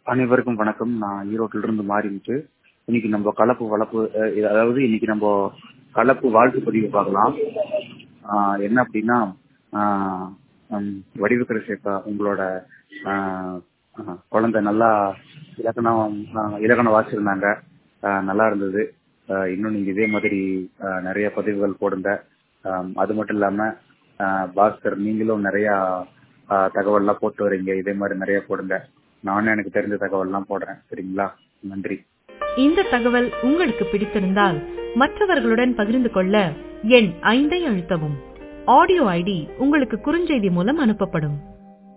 அனைவருக்கும் வணக்கம் நான் ஈரோட்டில இருந்து மாறிட்டு இன்னைக்கு நம்ம கலப்பு வளப்பு அஹ் இது அதாவது இன்னைக்கு நம்ம கலப்பு வாழ்த்து பதிவு பார்க்கலாம் ஆஹ் என்ன அப்படின்னா ஆஹ் ஹம், வடிவுக்கரை சேப்பா உங்களோட ஆஹ், ஆஹ், குழந்தை நல்லா இலக்கணம் ஆஹ், இலக்கணம் வாசிச்சிருந்தாங்க ஆஹ், நல்லா இருந்தது ஆஹ், இன்னும் நீங்க இதே மாதிரி ஆஹ், நிறைய பதிவுகள் போடுங்க ஆஹ், அது மட்டும் இல்லாம ஆஹ், பாஸ்கர் நீங்களும் நிறைய ஆஹ், தகவல்லாம் போட்டு வரீங்க இதே மாதிரி நிறைய போடுங்க நானும் எனக்கு தெரிஞ்ச தகவல்லாம் போடுறேன் சரிங்களா நன்றி இந்த தகவல் உங்களுக்கு பிடித்திருந்தால் மற்றவர்களுடன் பகிர்ந்து கொள்ள எண் ஐந்தை அழுத்தவும் ஆடியோ ஐடி உங்களுக்கு குறுஞ்செய்தி மூலம் அனுப்பப்படும்